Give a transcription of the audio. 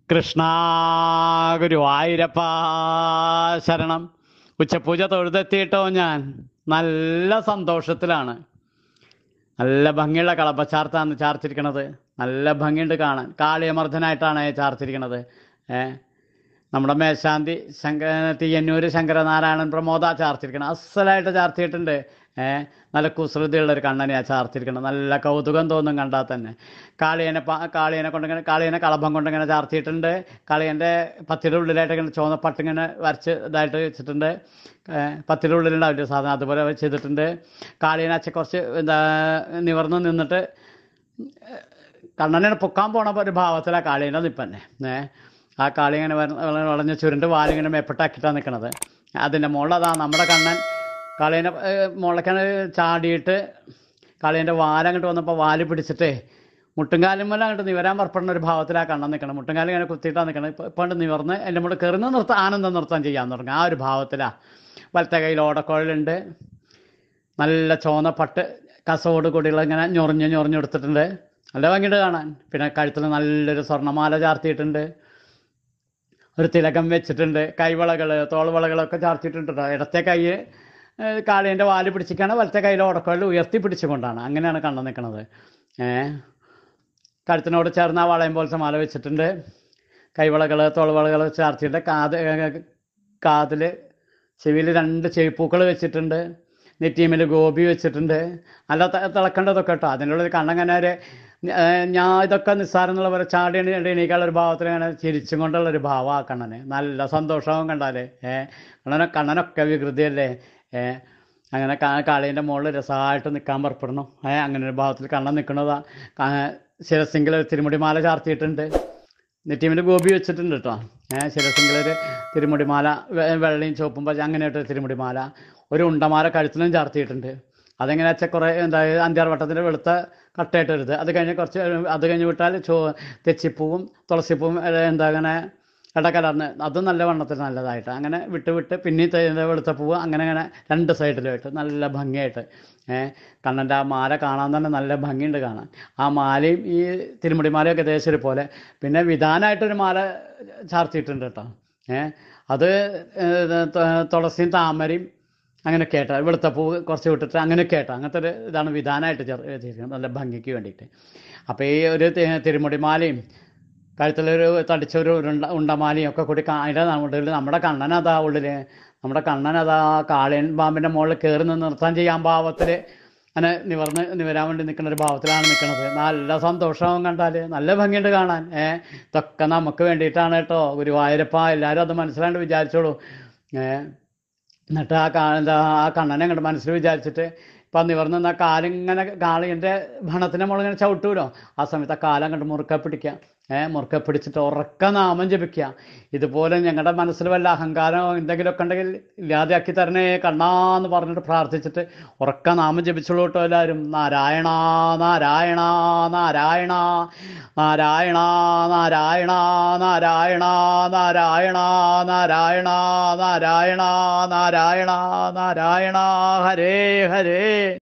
കൃഷ്ണ ഗുരുവായൂരപ്പ ശരണം ഉച്ചപൂജ തൊഴുതെത്തിയിട്ടോ ഞാൻ നല്ല സന്തോഷത്തിലാണ് നല്ല ഭംഗിയുള്ള കളപ്പച്ചാർത്താണ് ചാർത്തിരിക്കണത് നല്ല ഭംഗിയുണ്ട് കാണാൻ കാളിയമർദ്ദനായിട്ടാണ് ചാർത്തിരിക്കണത് ഏ നമ്മുടെ മേശാന്തി ശങ്ക തീയന്നൂര് ശങ്കരനാരായണൻ പ്രമോദ ചാർത്തിരിക്കണം അസലായിട്ട് ചാർത്തിയിട്ടുണ്ട് ഏ നല്ല കുസൃതിയുള്ള ഒരു കണ്ണനെയാ ചാർത്തിരിക്കണം നല്ല കൗതുകം തോന്നും കണ്ടാൽ തന്നെ കാളിയനെ പ കാളിയനെ കൊണ്ടിങ്ങനെ കാളിയനെ കളഭം കൊണ്ടിങ്ങനെ ചാർത്തിയിട്ടുണ്ട് കാളിയൻ്റെ പത്തിയുടെ ഉള്ളിലായിട്ട് ഇങ്ങനെ ചുവന്ന പട്ടിങ്ങനെ വരച്ച് ഇതായിട്ട് വെച്ചിട്ടുണ്ട് ഏ, പത്തിയുടെ ഉള്ളിലുണ്ടാവില്ല സാധനം അതുപോലെ ചെയ്തിട്ടുണ്ട് കാളിയനെ അച്ഛൻ കുറച്ച് എന്താ നിവർന്ന് നിന്നിട്ട് കണ്ണനെ പൊക്കാൻ പോണ ഒരു ഭാവത്തിലാണ് കാളീൻ്റെ നിപ്പന്നെ ഏ ആ കാളി ഇങ്ങനെ വര- വള- വളഞ്ഞ ചുരുണ്ട് വാലിങ്ങനെ മേപ്പെട്ടാക്കിയിട്ടാണ് നിൽക്കണത് അതിൻ്റെ മുകളിൽ അതാ നമ്മുടെ കണ്ണൻ കാളീൻ്റെ മുളക്കാണ് ചാടിയിട്ട് കാളീൻ്റെ വാലങ്ങോട്ട് വന്നപ്പോൾ വാല് പിടിച്ചിട്ടേ മുട്ടുംകാലും മേലെ അങ്ങോട്ട് നിവരാൻ പുറപ്പെടുന്ന ഒരു ഭാവത്തിലാണ് കണ്ണൻ നിൽക്കണം മുട്ടുംകാലം ഇങ്ങനെ കുത്തിയിട്ടാണ് നിൽക്കണം ഇപ്പം ഇപ്പം നിവർന്ന് എൻ്റെ മുകളിൽ കയറുന്ന നിർത്താൻ ആനന്ദം നിർത്താൻ ചെയ്യാൻ തുടങ്ങി ആ ഒരു ഭാവത്തിലാണ് വലത്തെ കയ്യിൽ ഓടക്കുഴലുണ്ട് നല്ല ചോന്ന പട്ട് കസവോട് കൂടിയുള്ള ഇങ്ങനെ ഞൊറിഞ്ഞ് ഞൊറിഞ്ഞെടുത്തിട്ടുണ്ട് നല്ല ഭംഗിയുണ്ട് കാണാൻ പിന്നെ കഴുത്തിൽ നല്ലൊരു സ്വർണ്ണമാല ചാർത്തിയിട്ടുണ്ട് ഒരു തിലകം വെച്ചിട്ടുണ്ട് കൈവളകൾ തോൾവളകളൊക്കെ ചാർത്തിയിട്ടുണ്ട് ട്ടോ. ഇടത്തെ കൈ കാളിയൻ്റെ വാല് പിടിച്ചിട്ടാണ് വലത്തെ കയ്യിൽ ഓടക്കുഴൽ ഉയർത്തി പിടിച്ചുകൊണ്ടാണ് അങ്ങനെയാണ് കണ്ണു നിൽക്കുന്നത് ഏഹ് കഴുത്തിനോട് ചേർന്ന് ആ വളയം പോലത്തെ മാല വെച്ചിട്ടുണ്ട് കൈവളകൾ തോൾവളകൾ ചാർത്തിയിട്ട് കാത് കാതിൽ ചെവിയിൽ രണ്ട് ചെവിപ്പൂക്കൾ വെച്ചിട്ടുണ്ട് നെറ്റീമിൽ ഗോപി വെച്ചിട്ടുണ്ട് നല്ല ത- തിളക്കേണ്ടതൊക്കെ കേട്ടോ അതിൻ്റെ ഉള്ളിൽ കണ്ണങ്ങനെ ഒരു ഏഹ് ഞാൻ ഇതൊക്കെ നിസ്സാരം എന്നുള്ള പോലെ ചാടി എണീ- എണീക്കാനുള്ള ഒരു ഭാവത്തിൽ അങ്ങനെ ചിരിച്ചും കൊണ്ടുള്ള ഒരു ഭാവം ആ കണ്ണന് നല്ല സന്തോഷവും കണ്ടാലേ ഏഹ് കണ്ണന കണ്ണനൊക്കെ വികൃതിയല്ലേ ഏഹ് അങ്ങനെ കാളീൻ്റെ മുകളിൽ രസമായിട്ട് നിൽക്കാൻ പുറപ്പെടണം ഏഹ് അങ്ങനെ ഒരു ഭാവത്തിൽ കണ്ണൻ നിൽക്കുന്നതാ ശിരസിംഗിൽ ഒരു തിരുമുടിമാല ചാർത്തിയിട്ടുണ്ട് നെറ്റീമിൽ ഗോപി വെച്ചിട്ടുണ്ട് കേട്ടോ ഏഹ് ശിരസിംഗിലൊരു തിരുമുടിമാല വെ- വെള്ളയും ചുവപ്പും പച്ച അങ്ങനെയായിട്ട് ഒരു തിരുമുടിമാല ഒരു ഉണ്ടമാല കഴുത്തിലും ചാർത്തിയിട്ടുണ്ട് അതെങ്ങനെ വെച്ചാൽ കുറേ എന്താ അഞ്ചാറ് വട്ടത്തിൻ്റെ വെളുത്ത കട്ടയായിട്ട് വരുത് അത് കഴിഞ്ഞ് കുറച്ച് അത് കഴിഞ്ഞ് വിട്ടാൽ ചോ തെച്ചിപ്പൂവും തുളസിപ്പൂവും ഏ, എന്താ അങ്ങനെ ഇടകലർന്ന് അതും നല്ല വണ്ണത്തിൽ നല്ലതായിട്ട് അങ്ങനെ വിട്ട് വിട്ട് പിന്നെ വെളുത്ത പൂവ് അങ്ങനെ അങ്ങനെ രണ്ട് സൈഡിലുമായിട്ട് നല്ല ഭംഗിയായിട്ട് ഏഹ് കണ്ണൻ്റെ ആ മാല കാണാൻ തന്നെ നല്ല ഭംഗിയുണ്ട് കാണാൻ ആ മാലയും ഈ തിരുമുടി മാലയൊക്കെ ഏകദേശം പോലെ പിന്നെ വിധാനമായിട്ടൊരു മാല ചാർത്തിയിട്ടുണ്ട് കേട്ടോ ഏഹ് അത് ഏഹ് ത- തുളസിയും താമരയും അങ്ങനെയൊക്കെ ആയിട്ട് വെളുത്ത പൂവ് കുറച്ച് വിട്ടിട്ട് അങ്ങനെയൊക്കെ ആയിട്ട് അങ്ങനത്തെ ഒരു ഇതാണ് വിധാനമായിട്ട് ചേർ ചെയ്തിരിക്കുന്നത് നല്ല ഭംഗിക്ക് വേണ്ടിയിട്ട് അപ്പോൾ ഈ ഒരു തി- തിരുമുടിമാലയും കഴുത്തിലൊരു തടിച്ച ഒരു ഉരുണ്ട ഉണ്ടമാലയും ഒക്കെ കൂടി കാ- അതിൻ്റെ ഉള്ളിൽ നമ്മുടെ കണ്ണനതാ ഉള്ളിൽ നമ്മുടെ കണ്ണനതാ കാളിയൻ പാമ്പിൻ്റെ മുകളിൽ കയറി നിന്ന് നിർത്താൻ ചെയ്യാൻ ഭാവത്തിൽ അങ്ങനെ നിവർന്ന് നിവരാൻ വേണ്ടി നിൽക്കുന്ന ഒരു ഭാവത്തിലാണ് നിൽക്കുന്നത് നല്ല സന്തോഷവും കണ്ടാൽ നല്ല ഭംഗിയുണ്ട് കാണാൻ ഏ ഇതൊക്കെ നമുക്ക് വേണ്ടിയിട്ടാണ് കേട്ടോ ഗുരുവായൂരപ്പ എല്ലാവരും അത് മനസ്സിലാണ്ട് വിചാരിച്ചോളൂ ഏ എന്നിട്ട് ആ കാ എന്താ ആ കണ്ണനെ അങ്ങോട്ട് മനസ്സിൽ വിചാരിച്ചിട്ട് ഇപ്പം നിവർന്ന് നിന്ന കാലിങ്ങനെ കാളിൻ്റെ ഭണത്തിൻ്റെ മുകളിൽ ഇങ്ങനെ ചവിട്ടൂലോ ആ സമയത്ത് ആ കാലം അങ്ങോട്ട് മുറുക്കെ പിടിക്കുക ഏഹ് മുറുക്കെ പിടിച്ചിട്ട് ഉറക്ക നാമം ജപിക്കുക ഇതുപോലെ ഞങ്ങളുടെ മനസ്സിൽ വല്ല അഹങ്കാരമോ എന്തെങ്കിലുമൊക്കെ ഉണ്ടെങ്കിൽ ഇല്ലാതെയാക്കി തരണേ കണ്ണാന്ന് പറഞ്ഞിട്ട് പ്രാർത്ഥിച്ചിട്ട് ഉറക്ക നാമം ജപിച്ചോളൂ കേട്ടോ എല്ലാവരും നാരായണ നാരായണ നാരായണ നാരായണ നാരായണ നാരായണ നാരായണ നാരായണ നാരായണ നാരായണ നാരായണ ഹരേ ഹരേ